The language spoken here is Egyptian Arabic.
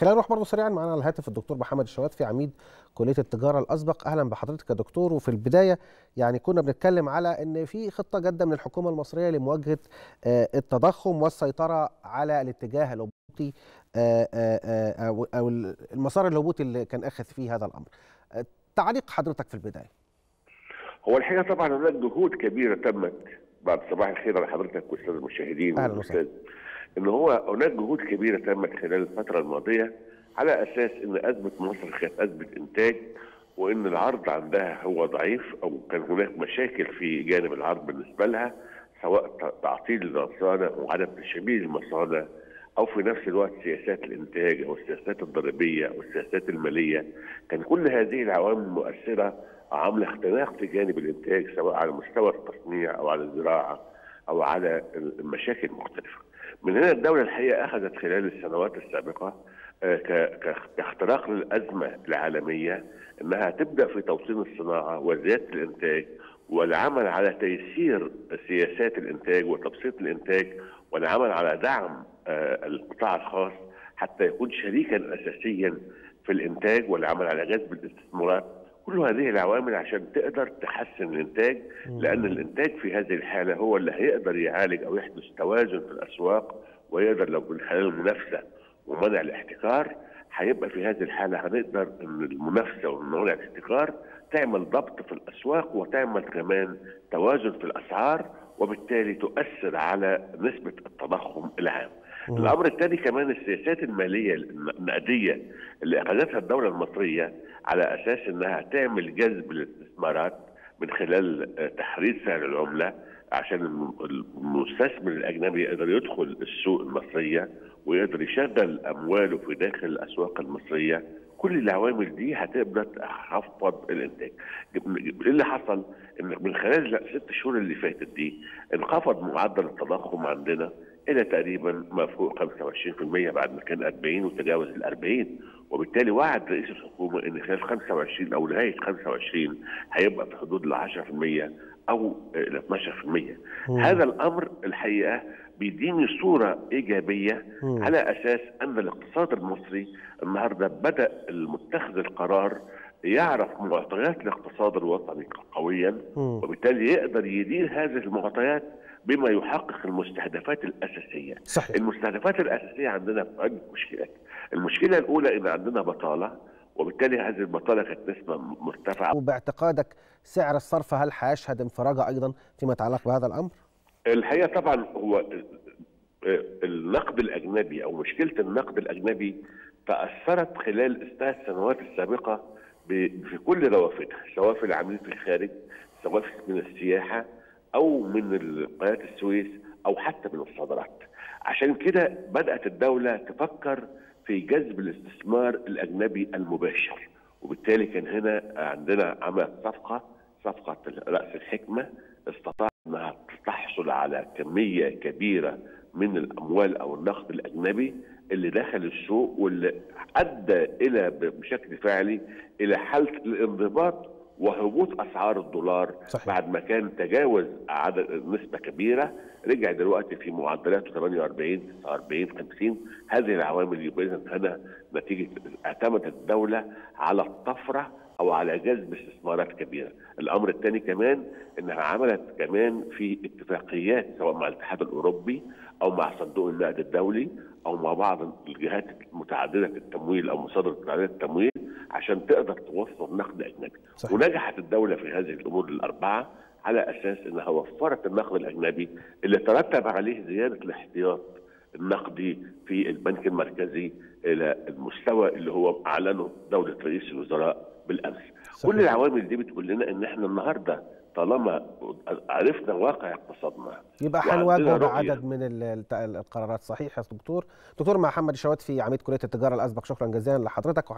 خلينا نروح برضه سريعا معنا على الهاتف الدكتور محمد الشواتفي عميد كليه التجاره الاسبق اهلا بحضرتك يا دكتور وفي البدايه يعني كنا بنتكلم على ان في خطه جاده من الحكومه المصريه لمواجهه التضخم والسيطره على الاتجاه الهبوطي او المسار الهبوطي اللي كان اخذ فيه هذا الامر. تعليق حضرتك في البدايه. هو الحقيقه طبعا هناك جهود كبيره تمت بعد صباح الخير على حضرتك واستاذ المشاهدين اهلا وسهلا ان هو هناك جهود كبيره تمت خلال الفتره الماضيه على اساس ان ازمه مصر كانت ازمه انتاج وان العرض عندها هو ضعيف او كان هناك مشاكل في جانب العرض بالنسبه لها سواء تعطيل المصانع وعدم تشغيل المصانع او في نفس الوقت سياسات الانتاج او السياسات الضريبيه او السياسات الماليه كان كل هذه العوامل المؤثره عامله اختناق في جانب الانتاج سواء على مستوى التصنيع او على الزراعه او على المشاكل المختلفه. من هنا الدوله الحقيقه اخذت خلال السنوات السابقه كاختراق للازمه العالميه انها تبدا في توطين الصناعه وزياده الانتاج والعمل على تيسير سياسات الانتاج وتبسيط الانتاج والعمل على دعم القطاع الخاص حتى يكون شريكا اساسيا في الانتاج والعمل على جذب الاستثمارات كل هذه العوامل عشان تقدر تحسن الانتاج لان الانتاج في هذه الحاله هو اللي هيقدر يعالج او يحدث توازن في الاسواق ويقدر لو من خلال المنافسه ومنع الاحتكار هيبقى في هذه الحاله هنقدر ان المنافسه ومنع الاحتكار تعمل ضبط في الاسواق وتعمل كمان توازن في الاسعار وبالتالي تؤثر على نسبه التضخم العام. الامر الثاني كمان السياسات الماليه النقديه اللي اخذتها الدوله المصريه على اساس انها تعمل جذب للاستثمارات من خلال تحرير سعر العمله عشان المستثمر الاجنبي يقدر يدخل السوق المصريه ويقدر يشغل امواله في داخل الاسواق المصريه كل العوامل دي هتبدا تخفض الانتاج. ايه اللي حصل؟ ان من خلال الست شهور اللي فاتت دي انخفض معدل التضخم عندنا الى تقريبا ما فوق 25% بعد ما كان 40 وتجاوز ال 40 وبالتالي وعد رئيس الحكومه ان خلال 25 او نهايه 25 هيبقى في حدود ال 10% او ال 12% مم. هذا الامر الحقيقه بيديني صوره ايجابيه مم. على اساس ان الاقتصاد المصري النهارده بدا المتخذ القرار يعرف معطيات الاقتصاد الوطني قويا مم. وبالتالي يقدر يدير هذه المعطيات بما يحقق المستهدفات الاساسيه. صحيح. المستهدفات الاساسيه عندنا عده مشكلات. المشكله الاولى ان عندنا بطاله وبالتالي هذه البطاله كانت نسبه مرتفعه. وباعتقادك سعر الصرف هل هيشهد انفراجه ايضا فيما يتعلق بهذا الامر؟ الحقيقه طبعا هو النقد الاجنبي او مشكله النقد الاجنبي تاثرت خلال الثلاث سنوات السابقه في كل روافدها سواء في العاملين في الخارج سواء من السياحه او من قناه السويس او حتى من الصادرات عشان كده بدات الدوله تفكر في جذب الاستثمار الاجنبي المباشر وبالتالي كان هنا عندنا عملت صفقه صفقه راس الحكمه استطاعت انها تحصل على كميه كبيره من الاموال او النقد الاجنبي اللي دخل السوق واللي ادى الى بشكل فعلي الى حاله الانضباط وهبوط اسعار الدولار صحيح. بعد ما كان تجاوز عدد نسبه كبيره رجع دلوقتي في معدلاته 48 49 50 هذه العوامل يبقى اذا هنا نتيجه اعتمدت الدوله على الطفره او على جذب استثمارات كبيره. الامر الثاني كمان انها عملت كمان في اتفاقيات سواء مع الاتحاد الاوروبي او مع صندوق النقد الدولي او مع بعض الجهات المتعدده التمويل او مصادر متعدده التمويل عشان تقدر توفر نقد اجنبي صحيح. ونجحت الدوله في هذه الامور الاربعه على اساس انها وفرت النقد الاجنبي اللي ترتب عليه زياده الاحتياط النقدي في البنك المركزي الى المستوى اللي هو اعلنه دوله رئيس الوزراء بالامس صحيح. كل العوامل دي بتقول لنا ان احنا النهارده طالما عرفنا واقع اقتصادنا يبقى وعندنا هنواجهه رؤية. بعدد من ال- الت- القرارات صحيح يا دكتور دكتور محمد الشواتفي عميد كليه التجاره الاسبق شكرا جزيلا لحضرتك